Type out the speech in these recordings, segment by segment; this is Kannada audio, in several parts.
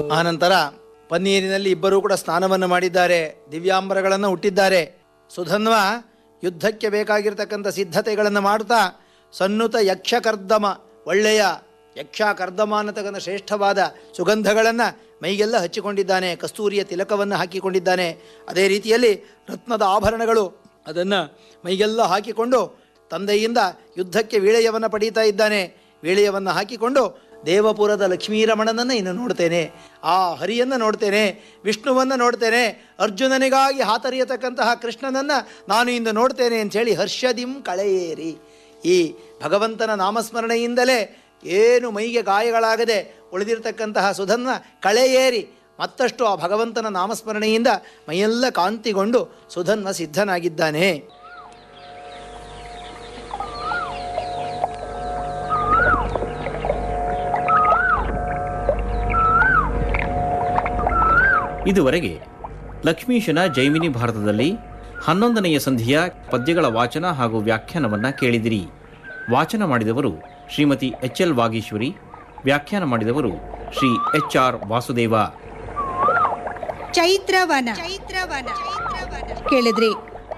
ಆನಂತರ ಪನ್ನೀರಿನಲ್ಲಿ ಇಬ್ಬರೂ ಕೂಡ ಸ್ನಾನವನ್ನು ಮಾಡಿದ್ದಾರೆ ದಿವ್ಯಾಂಬರಗಳನ್ನು ಹುಟ್ಟಿದ್ದಾರೆ ಸುಧನ್ವ ಯುದ್ಧಕ್ಕೆ ಬೇಕಾಗಿರ್ತಕ್ಕಂಥ ಸಿದ್ಧತೆಗಳನ್ನು ಮಾಡುತ್ತಾ ಸನ್ನುತ ಯಕ್ಷಕರ್ದಮ ಒಳ್ಳೆಯ ಯಕ್ಷ ಕರ್ದಮ ಅನ್ನತಕ್ಕಂಥ ಶ್ರೇಷ್ಠವಾದ ಸುಗಂಧಗಳನ್ನು ಮೈಗೆಲ್ಲ ಹಚ್ಚಿಕೊಂಡಿದ್ದಾನೆ ಕಸ್ತೂರಿಯ ತಿಲಕವನ್ನು ಹಾಕಿಕೊಂಡಿದ್ದಾನೆ ಅದೇ ರೀತಿಯಲ್ಲಿ ರತ್ನದ ಆಭರಣಗಳು ಅದನ್ನು ಮೈಗೆಲ್ಲ ಹಾಕಿಕೊಂಡು ತಂದೆಯಿಂದ ಯುದ್ಧಕ್ಕೆ ವೀಳೆಯವನ್ನು ಪಡೀತಾ ಇದ್ದಾನೆ ವೀಳೆಯವನ್ನು ಹಾಕಿಕೊಂಡು ದೇವಪುರದ ಲಕ್ಷ್ಮೀರಮಣನನ್ನು ಇನ್ನು ನೋಡ್ತೇನೆ ಆ ಹರಿಯನ್ನು ನೋಡ್ತೇನೆ ವಿಷ್ಣುವನ್ನು ನೋಡ್ತೇನೆ ಅರ್ಜುನನಿಗಾಗಿ ಹಾತರಿಯತಕ್ಕಂತಹ ಕೃಷ್ಣನನ್ನು ನಾನು ಇಂದು ನೋಡ್ತೇನೆ ಅಂಥೇಳಿ ಹರ್ಷದಿಂ ಕಳೆಯೇರಿ ಈ ಭಗವಂತನ ನಾಮಸ್ಮರಣೆಯಿಂದಲೇ ಏನು ಮೈಗೆ ಗಾಯಗಳಾಗದೆ ಉಳಿದಿರತಕ್ಕಂತಹ ಸುಧನ್ನ ಕಳೆಯೇರಿ ಮತ್ತಷ್ಟು ಆ ಭಗವಂತನ ನಾಮಸ್ಮರಣೆಯಿಂದ ಮೈಯೆಲ್ಲ ಕಾಂತಿಗೊಂಡು ಸುಧನ್ವ ಸಿದ್ಧನಾಗಿದ್ದಾನೆ ಇದುವರೆಗೆ ಲಕ್ಷ್ಮೀಶನ ಜೈಮಿನಿ ಭಾರತದಲ್ಲಿ ಹನ್ನೊಂದನೆಯ ಸಂಧಿಯ ಪದ್ಯಗಳ ವಾಚನ ಹಾಗೂ ವ್ಯಾಖ್ಯಾನವನ್ನ ಕೇಳಿದಿರಿ ವಾಚನ ಮಾಡಿದವರು ಶ್ರೀಮತಿ ಎಚ್ ಎಲ್ ವಾಗೀಶ್ವರಿ ವ್ಯಾಖ್ಯಾನ ಮಾಡಿದವರು ಶ್ರೀ ಎಚ್ ಆರ್ ವಾಸುದೇವ ಚೈತ್ರವನ ಚೈತ್ರವನ ಕೇಳಿದ್ರಿ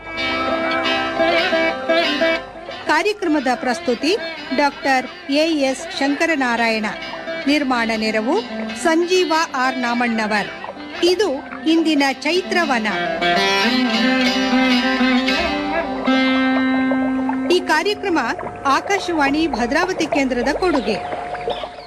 ಕಾರ್ಯಕ್ರಮದ ಪ್ರಸ್ತುತಿ ಡಾಕ್ಟರ್ ಎ ಎಸ್ ಶಂಕರನಾರಾಯಣ ನಿರ್ಮಾಣ ನೆರವು ಸಂಜೀವ ಆರ್ ನಾಮಣ್ಣವರ್ ಇದು ಇಂದಿನ ಚೈತ್ರವನ ಈ ಕಾರ್ಯಕ್ರಮ ಆಕಾಶವಾಣಿ ಭದ್ರಾವತಿ ಕೇಂದ್ರದ ಕೊಡುಗೆ